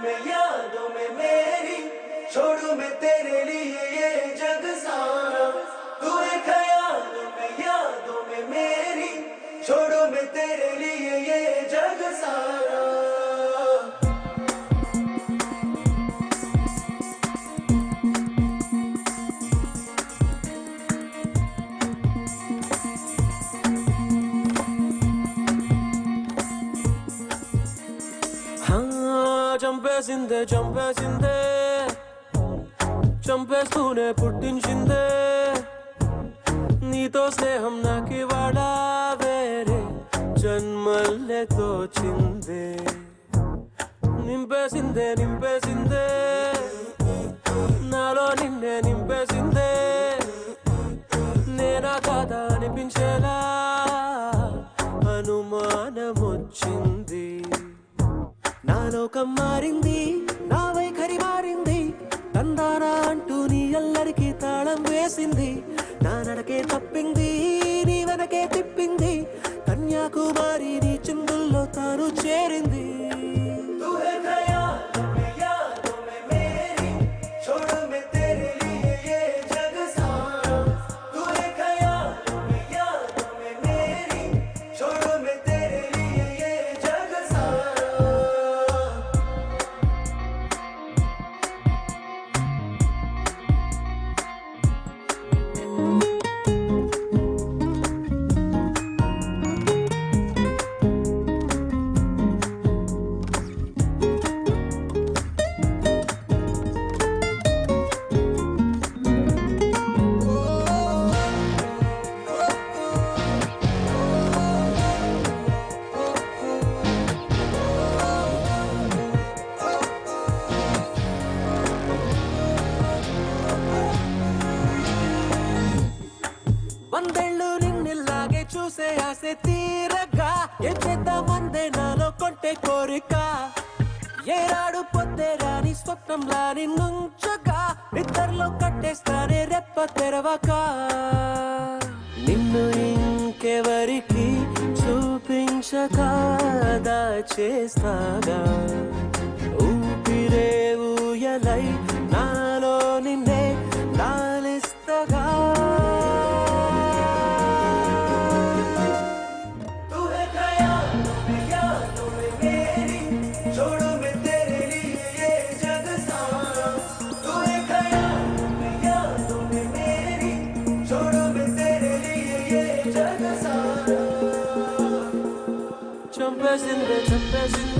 में यादों में मेरी छोड़ू मैं तेरे लिए ये जग सारा तू है ख्यालों में यादों में मेरी छोड़ू मैं तेरे लिए ये जग सारा హా, చంపేసిందే చంపేసిందే చంపేస్తూనే పుట్టించిందే నీతో స్నేహం నాకివాడా వేరే జన్మల్లే తోచిందే నింపేసిందే నింపేసిందే నాలో నిన్నే నింపేసిందే నేనా కాదా అనిపించేలా అనుమానమొచ్చింది నా లోకం మారింది నా వైఖరి మారింది తందానా అంటూ నీ అల్లరికి తాళం వేసింది నా నడకే తప్పింది నీ వెనకే తిప్పింది కన్యాకుమారి నీ చిందుల్లో తాను చేరింది तू है ख्यालों में यादों में मेरी छोड़ मैं तेरे लिए ये जग सारा तू है ख्यालों में यादों में मेरी छोड़ मैं तेरे लिए ये जग सारा వందేళ్ళు నిన్నిలాగే చూసే ఆశ తీరగా ఏం చేద్దామందే నాలో కొంటే కోరిక ఏనాడు పొద్దే రాని స్వప్నంలా నిన్నుంచగా నిద్రలో కట్టేస్తానే రెప్ప తెరవక నిన్ను ఇంకెవరికి చూపించక చేస్తాగా ఊపిరే ఊయలై నాలో నిన్నే లాలిస్తగా तू है ख्यालों में यादों में मेरी छोड़ू मैं तेरे लिए ये जग सारा तू है ख्यालों में यादों में मेरी छोड़ू मैं तेरे लिए ये जग सारा చంపేసిందే చంపేసిందే